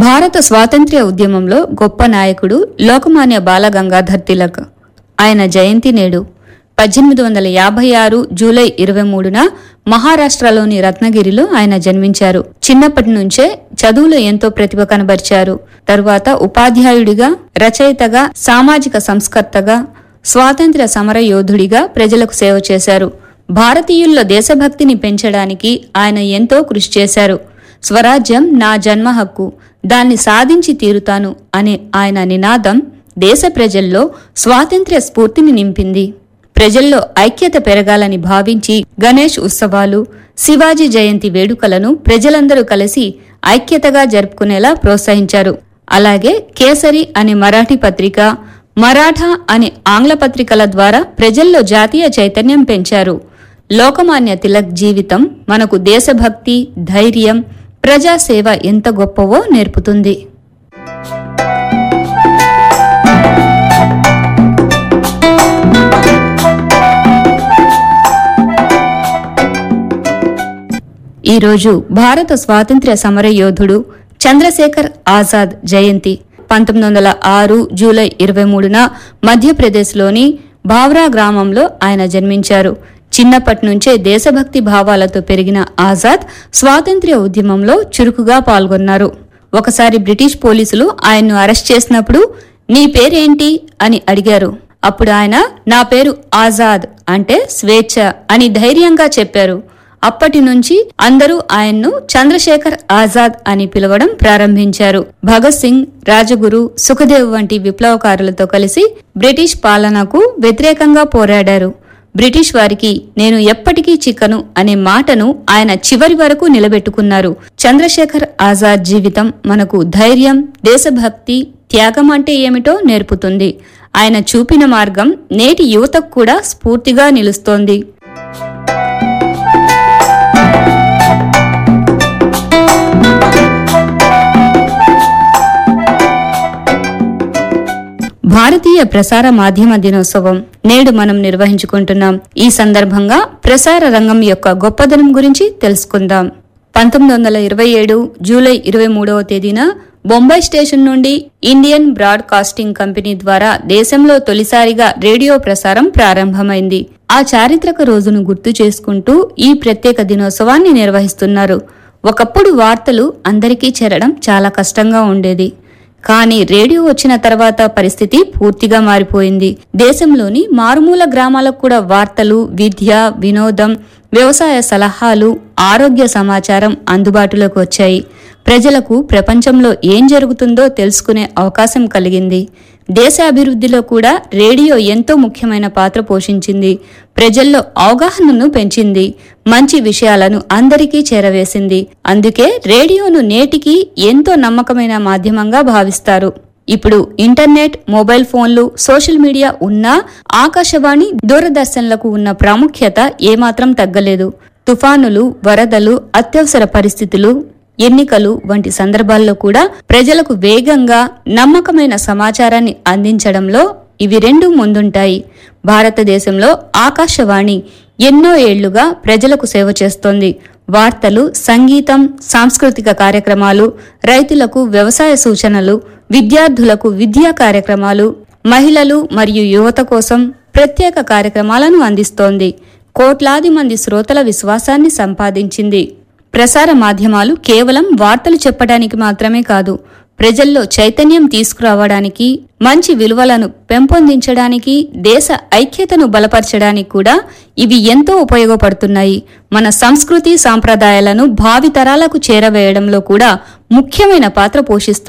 భారత స్వాతంత్ర్య ఉద్యమంలో గొప్ప నాయకుడు లోకమాన్య బాలగంగాధర్ తిలక్ ఆయన జయంతి నేడు పద్దెనిమిది వందల యాభై ఆరు జూలై ఇరవై మూడున మహారాష్ట్రలోని రత్నగిరిలో ఆయన జన్మించారు చిన్నప్పటి నుంచే చదువులో ఎంతో ప్రతిభ కనబరిచారు తరువాత ఉపాధ్యాయుడిగా రచయితగా సామాజిక సంస్కర్తగా స్వాతంత్ర్య సమర యోధుడిగా ప్రజలకు సేవ చేశారు భారతీయుల్లో దేశభక్తిని పెంచడానికి ఆయన ఎంతో కృషి చేశారు స్వరాజ్యం నా జన్మ హక్కు దాన్ని సాధించి తీరుతాను అనే ఆయన నినాదం దేశ ప్రజల్లో స్వాతంత్ర్య స్ఫూర్తిని నింపింది ప్రజల్లో ఐక్యత పెరగాలని భావించి గణేష్ ఉత్సవాలు శివాజీ జయంతి వేడుకలను ప్రజలందరూ కలిసి ఐక్యతగా జరుపుకునేలా ప్రోత్సహించారు అలాగే కేసరి అనే మరాఠీ పత్రిక మరాఠా అనే ఆంగ్ల పత్రికల ద్వారా ప్రజల్లో జాతీయ చైతన్యం పెంచారు లోకమాన్య తిలక్ జీవితం మనకు దేశభక్తి ధైర్యం ప్రజాసేవ ఎంత గొప్పవో నేర్పుతుంది ఈరోజు భారత స్వాతంత్ర్య సమర యోధుడు చంద్రశేఖర్ ఆజాద్ జయంతి పంతొమ్మిది వందల ఆరు జూలై ఇరవై మూడున మధ్యప్రదేశ్లోని బావ్రా గ్రామంలో ఆయన జన్మించారు చిన్నప్పటి నుంచే దేశభక్తి భావాలతో పెరిగిన ఆజాద్ స్వాతంత్ర్య ఉద్యమంలో చురుకుగా పాల్గొన్నారు ఒకసారి బ్రిటిష్ పోలీసులు ఆయన్ను అరెస్ట్ చేసినప్పుడు నీ పేరేంటి అని అడిగారు అప్పుడు ఆయన నా పేరు ఆజాద్ అంటే స్వేచ్ఛ అని ధైర్యంగా చెప్పారు అప్పటి నుంచి అందరూ ఆయన్ను చంద్రశేఖర్ ఆజాద్ అని పిలవడం ప్రారంభించారు భగత్ సింగ్ రాజగురు సుఖదేవ్ వంటి విప్లవకారులతో కలిసి బ్రిటిష్ పాలనకు వ్యతిరేకంగా పోరాడారు బ్రిటిష్ వారికి నేను ఎప్పటికీ చిక్కను అనే మాటను ఆయన చివరి వరకు నిలబెట్టుకున్నారు చంద్రశేఖర్ ఆజాద్ జీవితం మనకు ధైర్యం దేశభక్తి త్యాగం అంటే ఏమిటో నేర్పుతుంది ఆయన చూపిన మార్గం నేటి యువతకు కూడా స్ఫూర్తిగా నిలుస్తోంది భారతీయ ప్రసార మాధ్యమ దినోత్సవం నేడు మనం నిర్వహించుకుంటున్నాం ఈ సందర్భంగా ప్రసార రంగం యొక్క గొప్పదనం గురించి తెలుసుకుందాం పంతొమ్మిది వందల ఇరవై ఏడు జూలై ఇరవై మూడవ తేదీన బొంబాయి స్టేషన్ నుండి ఇండియన్ బ్రాడ్కాస్టింగ్ కంపెనీ ద్వారా దేశంలో తొలిసారిగా రేడియో ప్రసారం ప్రారంభమైంది ఆ చారిత్రక రోజును గుర్తు చేసుకుంటూ ఈ ప్రత్యేక దినోత్సవాన్ని నిర్వహిస్తున్నారు ఒకప్పుడు వార్తలు అందరికీ చేరడం చాలా కష్టంగా ఉండేది కానీ రేడియో వచ్చిన తర్వాత పరిస్థితి పూర్తిగా మారిపోయింది దేశంలోని మారుమూల గ్రామాలకు కూడా వార్తలు విద్య వినోదం వ్యవసాయ సలహాలు ఆరోగ్య సమాచారం అందుబాటులోకి వచ్చాయి ప్రజలకు ప్రపంచంలో ఏం జరుగుతుందో తెలుసుకునే అవకాశం కలిగింది దేశ అభివృద్ధిలో కూడా రేడియో ఎంతో ముఖ్యమైన పాత్ర పోషించింది ప్రజల్లో అవగాహనను పెంచింది మంచి విషయాలను అందరికీ చేరవేసింది అందుకే రేడియోను నేటికి ఎంతో నమ్మకమైన మాధ్యమంగా భావిస్తారు ఇప్పుడు ఇంటర్నెట్ మొబైల్ ఫోన్లు సోషల్ మీడియా ఉన్నా ఆకాశవాణి దూరదర్శన్లకు ఉన్న ప్రాముఖ్యత ఏమాత్రం తగ్గలేదు తుఫానులు వరదలు అత్యవసర పరిస్థితులు ఎన్నికలు వంటి సందర్భాల్లో కూడా ప్రజలకు వేగంగా నమ్మకమైన సమాచారాన్ని అందించడంలో ఇవి రెండు ముందుంటాయి భారతదేశంలో ఆకాశవాణి ఎన్నో ఏళ్లుగా ప్రజలకు సేవ చేస్తోంది వార్తలు సంగీతం సాంస్కృతిక కార్యక్రమాలు రైతులకు వ్యవసాయ సూచనలు విద్యార్థులకు విద్యా కార్యక్రమాలు మహిళలు మరియు యువత కోసం ప్రత్యేక కార్యక్రమాలను అందిస్తోంది కోట్లాది మంది శ్రోతల విశ్వాసాన్ని సంపాదించింది ప్రసార మాధ్యమాలు కేవలం వార్తలు చెప్పడానికి మాత్రమే కాదు ప్రజల్లో చైతన్యం తీసుకురావడానికి మంచి విలువలను పెంపొందించడానికి దేశ ఐక్యతను బలపరచడానికి కూడా ఇవి ఎంతో ఉపయోగపడుతున్నాయి మన సంస్కృతి సాంప్రదాయాలను భావితరాలకు చేరవేయడంలో కూడా ముఖ్యమైన పాత్ర పోషిస్తున్నాయి